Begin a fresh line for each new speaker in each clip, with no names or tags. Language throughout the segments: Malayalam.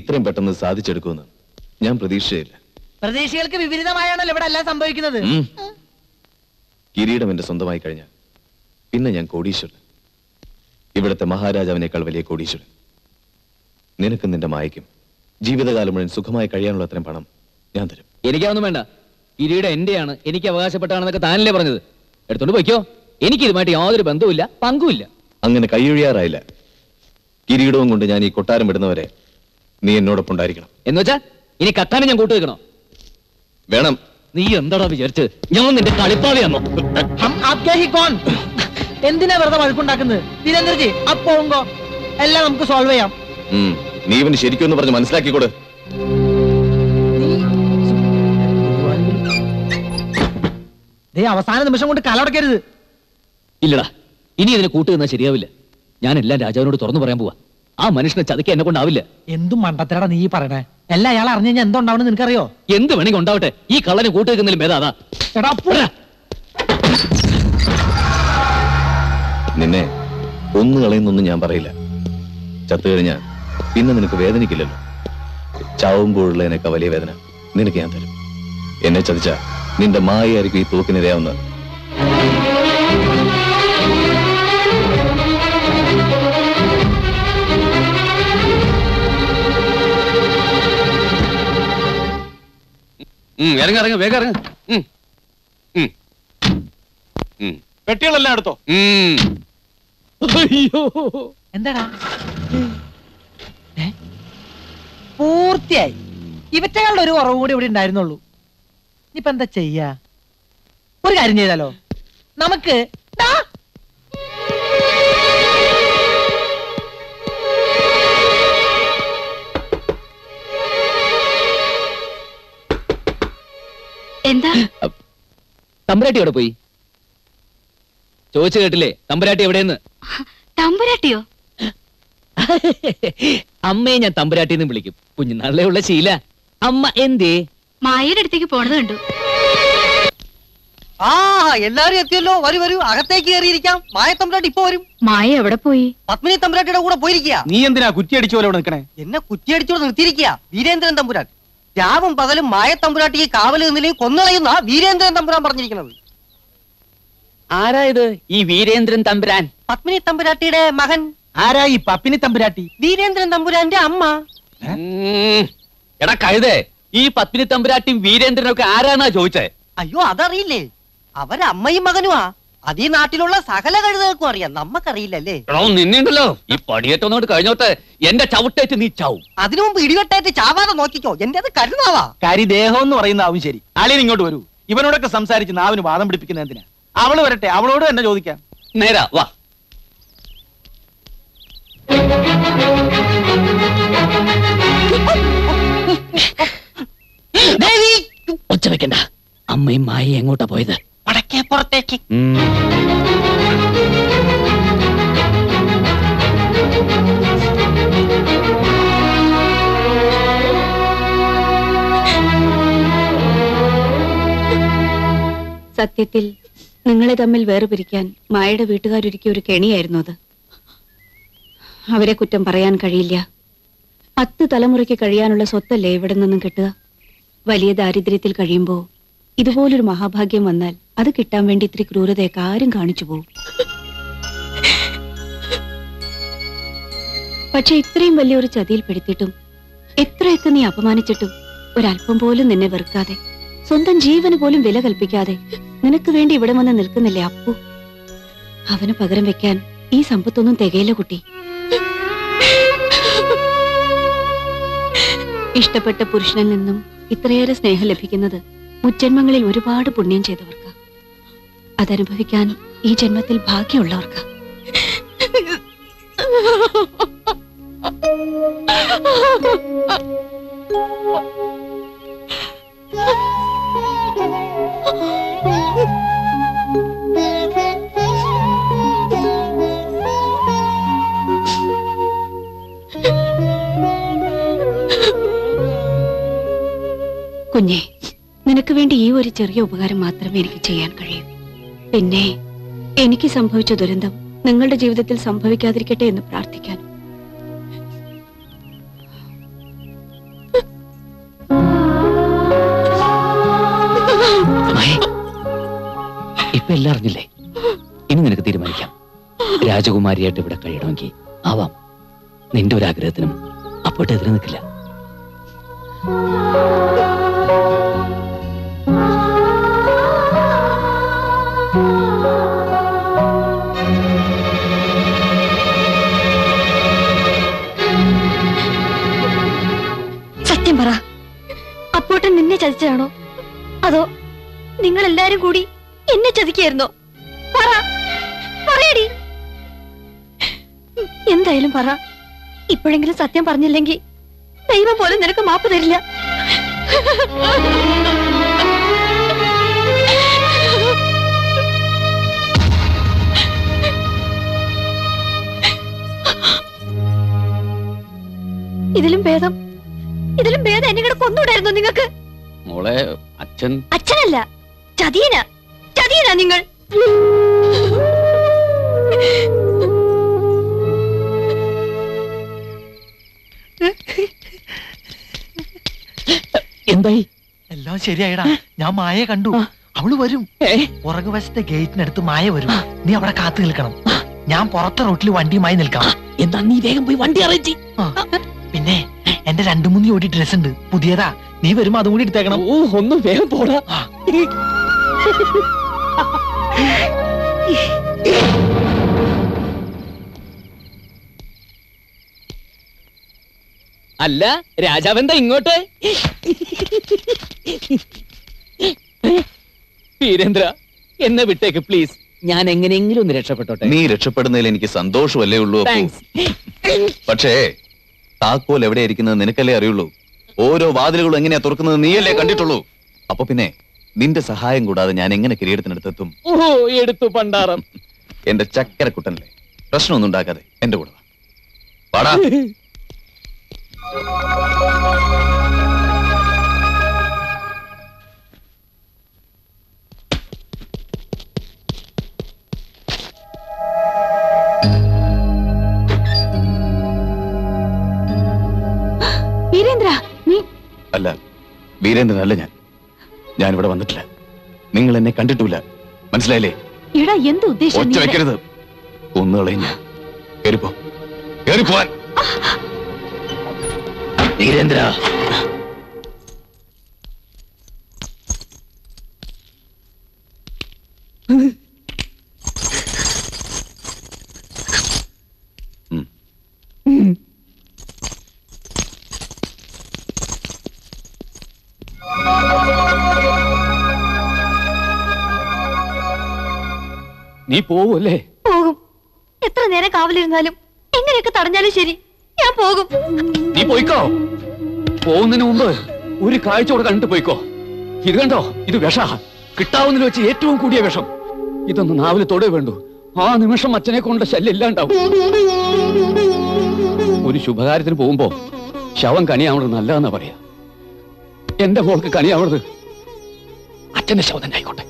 ഇത്രയും പെട്ടെന്ന് സാധിച്ചെടുക്കുമെന്ന് ഞാൻ പ്രതീക്ഷയില്ല
പ്രതീക്ഷകൾക്ക് വിപരീതമായാണല്ലോ ഇവിടെ എല്ലാം സംഭവിക്കുന്നത്
ഉം. കിരീടം എന്റെ സ്വന്തമായി കഴിഞ്ഞാൽ പിന്നെ ഞാൻ കോടീശ്വരൻ ഇവിടുത്തെ മഹാരാജാവിനേക്കാൾ വലിയ കോടീശ്വരൻ നിനക്കും നിന്റെ മായയ്ക്കും ജീവിതകാലം മുഴുവൻ സുഖമായി കഴിയാനുള്ള അത്രയും പണം ഞാൻ തരും
എനിക്കൊന്നും വേണ്ട കിരീടം എന്റെയാണ് എനിക്ക് അവകാശപ്പെട്ടാണെന്നൊക്കെ താനല്ലേ പറഞ്ഞത് എടുത്തോണ്ട് പോയിക്കോ എനിക്ക് ഇതുമായിട്ട് യാതൊരു ബന്ധവുമില്ല പങ്കുമില്ല
അങ്ങനെ കൈയൊഴിയാറായില്ല കിരീടവും കൊണ്ട് ഞാൻ ഈ കൊട്ടാരം വിടുന്നവരെ നീ എന്നോടൊപ്പം ഉണ്ടായിരിക്കണം
എന്നുവെച്ചാ ഇനി കക്കാനെ ഞാൻ കൂട്ടു വെക്കണോ
വേണം
നീ എന്താടാ വിചാരിച്ച് ഞാൻ നിന്റെ കളിപ്പാവിയാന്നോ
ഹം ആപ്കെ ഹി കോൺ എന്തിനാ വെറുതെ വഴക്കുണ്ടാക്കുന്നത് വീരേന്ദ്രജി അപ്പോങ്കോ എല്ലാം നമുക്ക് സോൾവ് ചെയ്യാം
ഉം. നീ ഇവന് ശരിക്കും പറഞ്ഞ് മനസ്സിലാക്കിക്കൂടെ
ദേ അവസാന നിമിഷം കൊണ്ട് കലടക്കരുത്
ഇല്ലടാ ഇനി ഇതിനെ കൂട്ടു നിന്നാ ശരിയാവില്ല ഞാൻ എല്ലാം രാജാവിനോട് തുറന്നു പറയാൻ പോവാ ആ മനുഷ്യനെ ചതിക്കാൻ എന്നെ കൊണ്ടാവില്ല
എന്തും മണ്ടത്തരടാ നീ ഈ പറയണേ എല്ലാം അയാൾ അറിഞ്ഞു കഴിഞ്ഞാൽ എന്തുണ്ടാവണം നിനക്കറിയോ
എന്ത് വേണമെങ്കിൽ ഉണ്ടാവട്ടെ ഈ കള്ളനെ കൂട്ടു വെക്കുന്നതിലും ഭേദം അതാ
എടാ
പോടാ.
നിന്നെ ഒന്നു കളയുന്നൊന്നും ഞാൻ പറയില്ല ചത്തു കഴിഞ്ഞാ പിന്നെ നിനക്ക് വേദനിക്കില്ലല്ലോ ചാവുമ്പോഴുള്ളതിനൊക്കെ വലിയ വേദന നിനക്ക് ഞാൻ തരും എന്നെ ചതിച്ച നിന്റെ മായയായിരിക്കും ഈ തൂക്കിനിരയാവുന്നത്
ഉം, ഇറങ്ങ് ഇറങ്ങ് വേഗം ഇറങ്ങ് ഉം. ഉം. ഉം.
പെട്ടികളെല്ലാം എടുത്തോ
ഉം.
അയ്യോ
എന്താടാ ഏ? പൂർത്തിയായി ഇവറ്റകളുടെ ഒരു കുറവ് കൂടി ഇവിടെ ഉണ്ടായിരുന്നുള്ളൂ ഇനിയിപ്പോ എന്താ ചെയ്യാ ഒരു കാര്യം ചെയ്താലോ നമുക്ക് ദാ,
എന്താ
തമ്പുരാട്ടി എവിടെ പോയി ചോദിച്ചു കേട്ടില്ലേ തമ്പുരാട്ടി എവിടെയെന്ന്
തമ്പുരാട്ടിയോ
അമ്മയെ ഞാൻ തമ്പുരാട്ടി എന്ന് വിളിക്കും കുഞ്ഞുനാളിലെ ഉള്ള ശീല അമ്മ എന്തേ
മായയുടെ അടുത്തേക്ക് പോണത് കണ്ടു
ആ എല്ലാരും എത്തിയല്ലോ വരൂ വരൂ അകത്തേക്ക് കയറിയിരിക്കാം മായ തമ്പുരാട്ടി ഇപ്പൊ വരും
മായ എവിടെ പോയി
പത്മിനി തമ്പുരാട്ടിയുടെ കൂടെ പോയിരിക്കുക
നീ എന്തിനാ കുറ്റിയടിച്ചു പോലെ ഇവിടെ നിൽക്കണേ
എന്നെ കുറ്റിയടിച്ചോട് നിർത്തിയിരിക്കുക വീരേന്ദ്രൻ തമ്പുരാൻ രാവും പകലും മായ തമ്പുരാട്ടിയെ കാവല് നിന്നിലേക്ക് കൊന്നുകളയുന്ന വീരേന്ദ്രൻ തമ്പുരാൻ പറഞ്ഞിരിക്കുന്നത്
ആരാ ഇത് ഈ വീരേന്ദ്രൻ തമ്പുരാൻ
പത്മിനി തമ്പുരാട്ടിയുടെ മകൻ
ആരാ ഈ പപ്പിനി തമ്പുരാട്ടി
വീരേന്ദ്രൻ തമ്പുരാന്റെ അമ്മ
ഉം. എടാ കഴുതേ ഈ പത്മിനി തമ്പുരാട്ടിയും വീരേന്ദ്രനൊക്കെ ആരാന്നാ ചോദിച്ചേ
അയ്യോ അതറിയില്ലേ അവരമ്മയും മകനുമാ അത് ഈ നാട്ടിലുള്ള സകല കഴുതകൾക്കും അറിയാം നമ്മക്കറിയില്ലല്ലേ
എടോ നിന്നുണ്ടല്ലോ ഈ പടിയേറ്റൊന്നോട്ട് കഴിഞ്ഞോട്ട് എന്റെ ചവിട്ടേറ്റ് നീ ചാവും
അതിനു മുമ്പ് ഇടിവെട്ടേറ്റ് ചാവാതെ നോക്കിക്കോ എന്റെ അത് കരുതാവാ
കരിദേഹം എന്ന് പറയുന്ന ആവും ശരി അളിയൻ ഇങ്ങോട്ട് വരൂ ഇവനോടൊക്കെ സംസാരിച്ച് നാവിന് വാദം പിടിപ്പിക്കുന്ന എന്തിനാ അവള് വരട്ടെ അവളോട് തന്നെ ചോദിക്കാം
നേരാ വാ ഒച്ച വെക്കണ്ട അമ്മയും മായയും എങ്ങോട്ടാ പോയത്
വടക്കേ പുറത്തേക്ക്
ഉം.
സത്യത്തിൽ നിങ്ങളെ തമ്മിൽ വേർപിരിക്കാൻ മായയുടെ വീട്ടുകാരൊരുക്കിയ ഒരു കെണിയായിരുന്നു അത് അവരെ കുറ്റം പറയാൻ കഴിയില്ല പത്ത് തലമുറയ്ക്ക് കഴിയാനുള്ള സ്വത്തല്ലേ ഇവിടെ നിന്നും കിട്ടുക വലിയ ദാരിദ്ര്യത്തിൽ കഴിയുമ്പോൾ ഇതുപോലൊരു മഹാഭാഗ്യം വന്നാൽ അത് കിട്ടാൻ വേണ്ടി ഇത്തിരി ക്രൂരതയൊക്കെ ആരും കാണിച്ചു പോകും പക്ഷെ ഇത്രയും വലിയൊരു ചതിയിൽ പെടുത്തിയിട്ടും എത്രയൊക്കെ നീ അപമാനിച്ചിട്ടും ഒരല്പം പോലും നിന്നെ വെറുക്കാതെ സ്വന്തം ജീവന് പോലും വില കൽപ്പിക്കാതെ നിനക്ക് വേണ്ടി ഇവിടെ വന്ന് നിൽക്കുന്നില്ലേ അപ്പു അവന് പകരം വെക്കാൻ ഈ സമ്പത്തൊന്നും തികയില്ല കുട്ടി ഇഷ്ടപ്പെട്ട പുരുഷനിൽ നിന്നും ഇത്രയേറെ സ്നേഹം ലഭിക്കുന്നത് മുജ്ജന്മങ്ങളിൽ ഒരുപാട് പുണ്യം ചെയ്തവർക്ക് അതനുഭവിക്കാൻ ഈ ജന്മത്തിൽ ഭാഗ്യമുള്ളവർക്ക് കുഞ്ഞെ നിനക്ക് വേണ്ടി ഈ ഒരു ചെറിയ ഉപകാരം മാത്രമേ എനിക്ക് ചെയ്യാൻ കഴിയൂ പിന്നെ എനിക്ക് സംഭവിച്ച ദുരന്തം നിങ്ങളുടെ ജീവിതത്തിൽ സംഭവിക്കാതിരിക്കട്ടെ എന്ന് പ്രാർത്ഥിക്കാൻ
ഇപ്പൊ എല്ലാം അറിഞ്ഞില്ലേ ഇനി നിനക്ക് തീരുമാനിക്കാം രാജകുമാരിയായിട്ട് ഇവിടെ കഴിയണമെങ്കിൽ ആവാം നിന്റെ ഒരു ആഗ്രഹത്തിനും അപ്പോട്ട് എതിരെ നിൽക്കില്ല
സത്യം പറ അപ്പോട്ടൻ നിന്നെ ചതിച്ചതാണോ അതോ നിങ്ങൾ എല്ലാരും കൂടി എന്നെ ചതിക്കായിരുന്നോ പറ പറയടി എന്തായാലും പറ ഇപ്പോഴെങ്കിലും സത്യം പറഞ്ഞില്ലെങ്കിൽ ദൈവം പോലും നിനക്ക് മാപ്പ് തരില്ല ഇതിലും ഭേദം ഇതിലും ഭേദം എന്നെ കൂടെ കൊന്നൂടായിരുന്നു നിങ്ങൾക്ക്
മോളെ അച്ഛൻ
അച്ഛനല്ല ചതിയന ചതിയനാ നിങ്ങൾ
എന്തായി
എല്ലാം ശരിയായിടാ ഞാൻ മായയെ കണ്ടു അവള് വരും പുറകുവശത്തെ ഗേറ്റിനടുത്ത് മായ വരും നീ അവിടെ കാത്തു നിൽക്കണം ഞാൻ പുറത്തെ റോട്ടിൽ വണ്ടിയുമായി നിൽക്കാം
എന്താ നീ വേഗം പോയി വണ്ടി അറിയിച്ചി
ആ, പിന്നെ എന്റെ രണ്ടു മൂന്ന് ജോഡി ഡ്രസ് ഉണ്ട് പുതിയതാ നീ വരുമ്പോ അതും കൂടി എടുത്തേക്കണം
ഓ ഒന്ന് വേഗം പോടാ അല്ല രാജാവെന്താ ഇങ്ങോട്ട് വീരേന്ദ്ര എന്നെ വിട്ടേക്ക് പ്ലീസ് ഞാൻ എങ്ങനെയെങ്കിലും ഒന്ന് രക്ഷപ്പെട്ടോട്ടെ
നീ രക്ഷപ്പെടുന്നതിൽ എനിക്ക് സന്തോഷമല്ലേ ഉള്ളൂ അപ്പു.
താങ്ക്സ്
പക്ഷേ താക്കോൽ എവിടെ ഇരിക്കുന്നത് നിനക്കല്ലേ അറിയുള്ളൂ ഓരോ വാതിലുകളും എങ്ങനെയാ തുറക്കുന്നത് നീയല്ലേ കണ്ടിട്ടുള്ളൂ അപ്പൊ പിന്നെ നിന്റെ സഹായം കൂടാതെ ഞാൻ എങ്ങനെ കിരീടത്തിനടുത്തെത്തും
ഓ എടുത്തു പണ്ടാറം
എന്റെ ചക്കരക്കുട്ടനല്ലേ പ്രശ്നമൊന്നും ഉണ്ടാക്കാതെ എന്റെ കൂടെ വാ. വാടാ
വീരേന്ദ്ര നീ
അല്ല വീരേന്ദ്രനല്ല ഞാൻ ഞാൻ ഇവിടെ വന്നിട്ടില്ല നിങ്ങൾ എന്നെ കണ്ടിട്ടില്ല മനസ്സിലായില്ലേ
എടാ എന്ത് ഉദ്ദേശം
ഒച്ച വെക്കരുത് ഒന്നുകളയും ഞാൻ കേറിപ്പോ കേറിപ്പോവാൻ വീരേന്ദ്ര ഉം.
നീ പോവല്ലേ
പോകും എത്ര നേരം കാവലിരുന്നാലും എങ്ങനെയൊക്കെ തടഞ്ഞാലും ശരി ഞാൻ പോകും
നീ പോയിക്കോ പോകുന്നതിന് മുമ്പ് ഒരു കാഴ്ചയോടെ കണ്ടിട്ട് പോയിക്കോ ഇത് കണ്ടോ ഇത് വിഷ കിട്ടാവുന്നതിൽ വെച്ച് ഏറ്റവും കൂടിയ വിഷം ഇതൊന്ന് നാവില് തൊടേ വേണ്ടു ആ നിമിഷം അച്ഛനെ കൊണ്ട് ശല്യം ഇല്ലാണ്ടാവും ഒരു ശുഭകാര്യത്തിന് പോകുമ്പോ ശവം കണിയാവണത് നല്ലതെന്നാ പറയാ എന്റെ മോൾക്ക് കണിയാവണത് അച്ഛന്റെ ശവം തന്നെ ആയിക്കോട്ടെ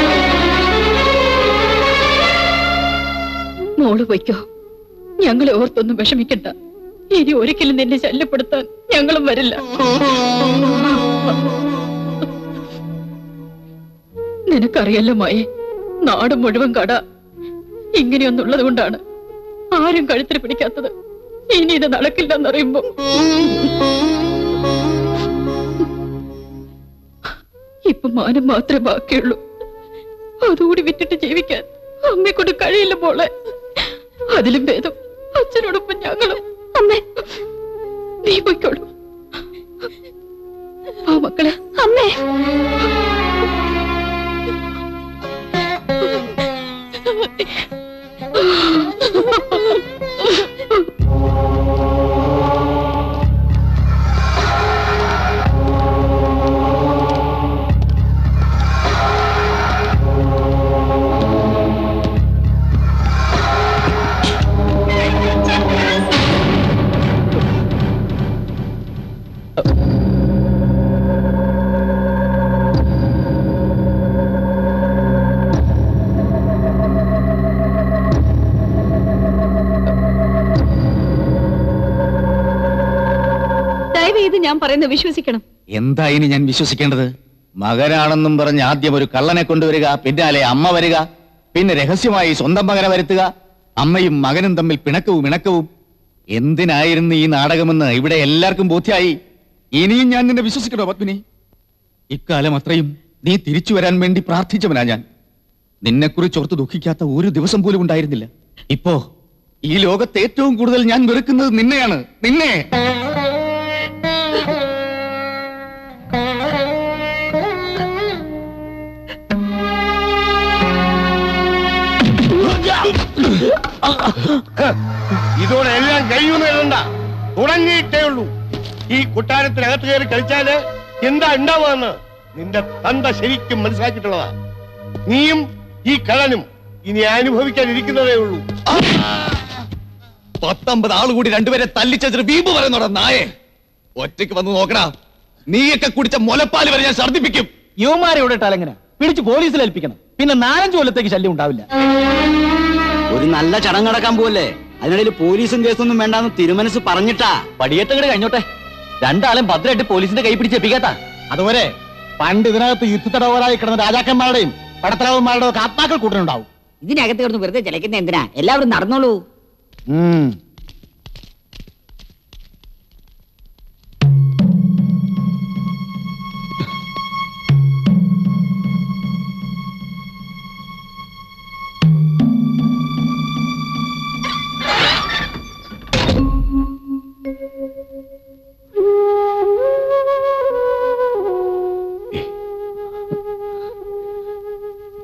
മോള് പൊയ്ക്കോ ഞങ്ങളെ ഓർത്തൊന്നും വിഷമിക്കണ്ട ഇനി ഒരിക്കലും നിന്നെ ശല്യപ്പെടുത്താൻ ഞങ്ങളും വരില്ല നിനക്കറിയല്ലോ മായെ നാട് മുഴുവൻ കട ഇങ്ങനെയൊന്നുള്ളത് കൊണ്ടാണ് ആരും കഴുത്തിൽ പിടിക്കാത്തത് ഇനി ഇത് നടക്കില്ലെന്നറിയുമ്പോ ഇപ്പൊ മാനം മാത്രമേ ബാക്കിയുള്ളൂ അതുകൂടി വിറ്റിട്ട് ജീവിക്കാൻ അമ്മയെ കൊണ്ട് കഴിയില്ല മോളെ അതിലും ഭേദം അച്ഛനോടൊപ്പം ഞങ്ങളും അമ്മേ നീ പോയിക്കോളൂ ആ മക്കളെ
അമ്മേ
ദയവ് ചെയ്ത് ഞാൻ പറയുന്നത് വിശ്വസിക്കണം
എന്താ ഇനി ഞാൻ വിശ്വസിക്കേണ്ടത് മകനാണെന്നും പറഞ്ഞ് ആദ്യം ഒരു കള്ളനെ കൊണ്ടുവരിക പിന്നാലെ അമ്മ വരിക
പിന്നെ രഹസ്യമായി സ്വന്തം മകനെ വരുത്തുക അമ്മയും മകനും തമ്മിൽ പിണക്കവും ഇണക്കവും എന്തിനായിരുന്നു ഈ നാടകമെന്ന് ഇവിടെ എല്ലാവർക്കും ബോധ്യായി ഇനിയും ഞാൻ നിന്നെ വിശ്വസിക്കണോ പത്മിനി ഇക്കാലം അത്രയും നീ തിരിച്ചു വരാൻ വേണ്ടി പ്രാർത്ഥിച്ചവനാ ഞാൻ നിന്നെക്കുറിച്ച് ഓർത്ത് ദുഃഖിക്കാത്ത ഒരു ദിവസം പോലും ഉണ്ടായിരുന്നില്ല ഇപ്പോ ഈ ലോകത്ത് ഏറ്റവും കൂടുതൽ ഞാൻ വെറുക്കുന്നത് നിന്നെയാണ് നിന്നെ
ഇതോടെ എല്ലാം കഴിയുമെന്ന് കരുതണ്ട തുടങ്ങിയിട്ടേ ഉള്ളൂ ഈ കൊട്ടാരത്തിനകത്ത് കയറി കളിച്ചാല് എന്താ ഉണ്ടാവുകയെന്ന് നിന്റെ തന്ത ശരിക്കും മനസ്സിലാക്കിയിട്ടുള്ളതാ നീയും ഈ കള്ളനും ഇനി അനുഭവിക്കാനിരിക്കുന്നതേ ഉള്ളൂ
പത്തൊമ്പത് ആൾ കൂടി രണ്ടുപേരെ തല്ലിച്ചു വീമ്പ് പറയുന്നോടാ നായെ ഒറ്റയ്ക്ക് വന്ന് നോക്കടാ നീയൊക്കെ കുടിച്ച മുലപ്പാല് വരെ ഞാൻ ഛർദിപ്പിക്കും
യുവമാരെ ഇവിടെ ഇട്ടാൽ എങ്ങനെ പിടിച്ച് പോലീസിൽ ഏൽപ്പിക്കണം പിന്നെ നാലഞ്ചു കൊല്ലത്തേക്ക് ശല്യം ഉണ്ടാവില്ല
ഒരു നല്ല ചടങ്ങ് നടക്കാൻ പോവല്ലേ അതിനിടയിൽ പോലീസും കേസൊന്നും വേണ്ടാന്ന് തിരുമനസ് പറഞ്ഞിട്ടാ
പടിയേറ്റങ്ങട് കഴിഞ്ഞോട്ടെ രണ്ടാളും ഭദ്രമായിട്ട് പോലീസിന്റെ കൈ പിടിച്ചേപ്പിക്കാത്ത അതുപോലെ പണ്ട് ഇതിനകത്ത് യുദ്ധത്തടവരായി കിടന്ന രാജാക്കന്മാരുടെയും പടത്തലവന്മാരുടെയും ഒക്കെ ആത്മാക്കൾ കൂട്ടനുണ്ടാവും
ഇതിനകത്ത് കിടന്ന് വെറുതെ ചിലക്കുന്ന എന്തിനാ എല്ലാവരും നടന്നോളൂ
ഉം